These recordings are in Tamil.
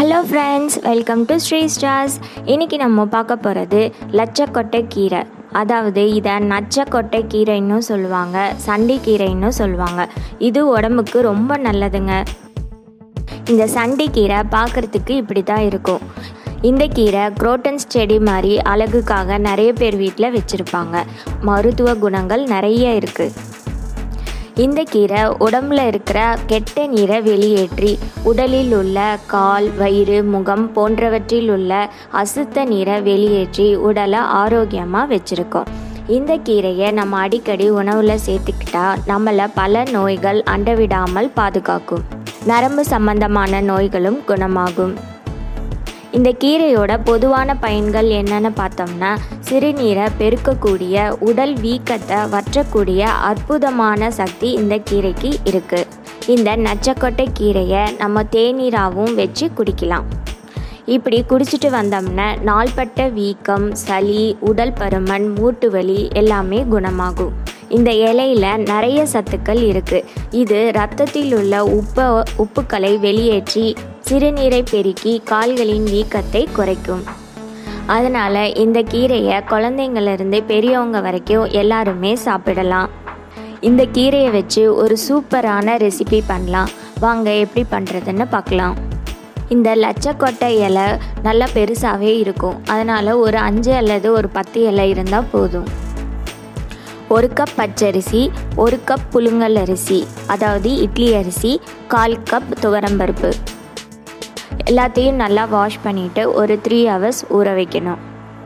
hello friends welcome to Sri stars இன்றைக்கி நம்ம பார்க்க போகிறது லட்சக்கொட்டை கீரை அதாவது இதை நச்சக்கொட்டை கீரைன்னு சொல்லுவாங்க சண்டி கீரைன்னு சொல்லுவாங்க இது உடம்புக்கு ரொம்ப நல்லதுங்க இந்த சண்டி கீரை பார்க்குறதுக்கு இப்படி தான் இருக்கும் இந்த கீரை குரோட்டன்ஸ் செடி மாதிரி அழகுக்காக நிறைய பேர் வீட்டில் வச்சுருப்பாங்க மருத்துவ குணங்கள் நிறைய இருக்குது இந்த கீரை உடம்புல இருக்கிற கெட்ட நீரை வெளியேற்றி உடலில் உள்ள கால் வயிறு முகம் போன்றவற்றில் உள்ள அசுத்த நீரை வெளியேற்றி உடலை ஆரோக்கியமாக வச்சுருக்கோம் இந்த கீரையை நம்ம அடிக்கடி உணவில் சேர்த்துக்கிட்டா நம்மளை பல நோய்கள் அண்டவிடாமல் பாதுகாக்கும் நரம்பு சம்பந்தமான நோய்களும் குணமாகும் இந்த கீரையோட பொதுவான பயன்கள் என்னென்னு பார்த்தோம்னா சிறுநீரை பெருக்கக்கூடிய உடல் வீக்கத்தை வற்றக்கூடிய அற்புதமான சக்தி இந்த கீரைக்கு இருக்குது இந்த நச்சக்கொட்டை கீரையை நம்ம தேநீராகவும் வச்சு குடிக்கலாம் இப்படி குடிச்சிட்டு வந்தோம்னா நாள்பட்ட வீக்கம் சளி உடல் பருமன் மூட்டு வலி எல்லாமே குணமாகும் இந்த இலையில் நிறைய சத்துக்கள் இருக்குது இது ரத்தத்தில் உள்ள உப்ப உப்புக்களை வெளியேற்றி சிறுநீரை பெருக்கி கால்களின் வீக்கத்தை குறைக்கும் அதனால் இந்த கீரையை குழந்தைங்கள்லேருந்து பெரியவங்க வரைக்கும் எல்லாருமே சாப்பிடலாம் இந்த கீரையை வச்சு ஒரு சூப்பரான ரெசிபி பண்ணலாம் வாங்க எப்படி பண்ணுறதுன்னு பார்க்கலாம் இந்த லட்சக்கொட்டை இலை நல்லா பெருசாகவே இருக்கும் அதனால் ஒரு அஞ்சு அல்லது ஒரு பத்து இலை இருந்தால் போதும் ஒரு கப் பச்சரிசி ஒரு கப் புழுங்கல் அரிசி அதாவது இட்லி அரிசி கால் கப் துவரம்பருப்பு எல்லாத்தையும் நல்லா வாஷ் பண்ணிவிட்டு ஒரு த்ரீ ஹவர்ஸ் ஊற வைக்கணும்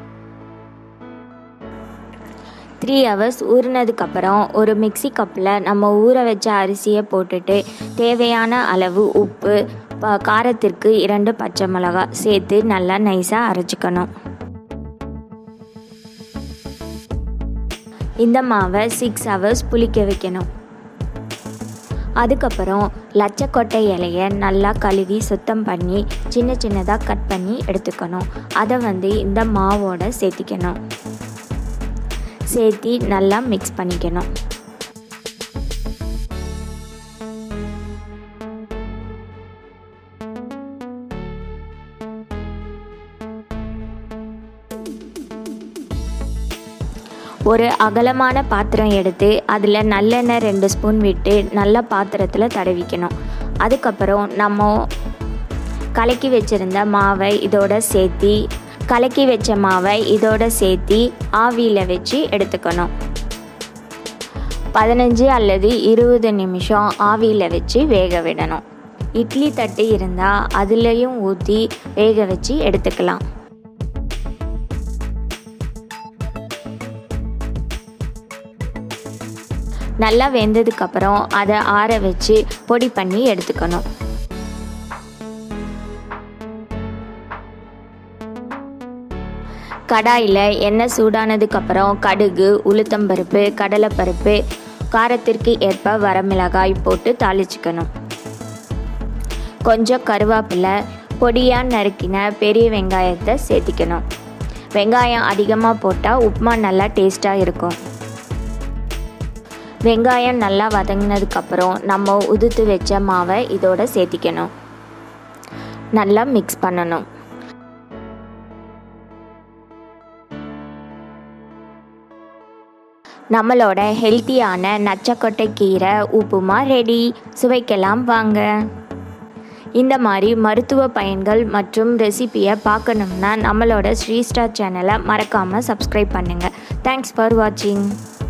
த்ரீ ஹவர்ஸ் ஊறினதுக்கப்புறம் ஒரு மிக்சி கப்பில் நம்ம ஊற வச்ச அரிசியை போட்டுட்டு தேவையான அளவு உப்பு காரத்திற்கு இரண்டு பச்சை மிளகா சேர்த்து நல்லா நைஸாக அரைச்சிக்கணும் இந்த மாவை சிக்ஸ் ஹவர்ஸ் புளிக்க வைக்கணும் அதுக்கப்புறம் லட்சக்கொட்டை இலையை நல்லா கழுவி சுத்தம் பண்ணி சின்ன சின்னதாக கட் பண்ணி எடுத்துக்கணும் அதை வந்து இந்த மாவோட சேர்த்திக்கணும் சேர்த்தி நல்லா மிக்ஸ் பண்ணிக்கணும் ஒரு அகலமான பாத்திரம் எடுத்து அதில் நல்லெண்ணெய் ரெண்டு ஸ்பூன் விட்டு நல்ல பாத்திரத்தில் தடவிக்கணும் அதுக்கப்புறம் நம்ம கலக்கி வச்சுருந்த மாவை இதோட சேர்த்தி கலக்கி வச்ச மாவை இதோட சேர்த்தி ஆவியில் வச்சு எடுத்துக்கணும் பதினஞ்சு அல்லது இருபது நிமிஷம் ஆவியில் வச்சு வேக விடணும் இட்லி தட்டு இருந்தால் அதுலேயும் ஊற்றி வேக வச்சு எடுத்துக்கலாம் நல்லா வெந்ததுக்கப்புறம் அதை ஆற வச்சு பொடி பண்ணி எடுத்துக்கணும் கடாயில் எண்ணெய் சூடானதுக்கப்புறம் கடுகு உளுத்தம்பருப்பு கடலைப்பருப்பு காரத்திற்கு ஏற்ப வரமிளகாய் போட்டு தாளிச்சுக்கணும் கொஞ்சம் கருவேப்பிலை பொடியாக நறுக்கின பெரிய வெங்காயத்தை சேர்த்திக்கணும் வெங்காயம் அதிகமாக போட்டால் உப்புமா நல்லா டேஸ்ட்டாக இருக்கும் வெங்காயம் நல்லா வதங்கினதுக்கப்புறம் நம்ம உதுத்து வச்ச மாவை இதோட சேர்த்திக்கணும் நல்லா மிக்ஸ் பண்ணணும் நம்மளோட ஹெல்த்தியான நச்சக்கொட்டை கீரை உப்புமா ரெடி சுவைக்கலாம் வாங்க இந்த மாதிரி மருத்துவ பயன்கள் மற்றும் ரெசிபியை பார்க்கணும்னா நம்மளோட ஸ்ரீ ஸ்டார் சேனலை மறக்காமல் சப்ஸ்கிரைப் பண்ணுங்கள் தேங்க்ஸ் ஃபார் வாட்சிங்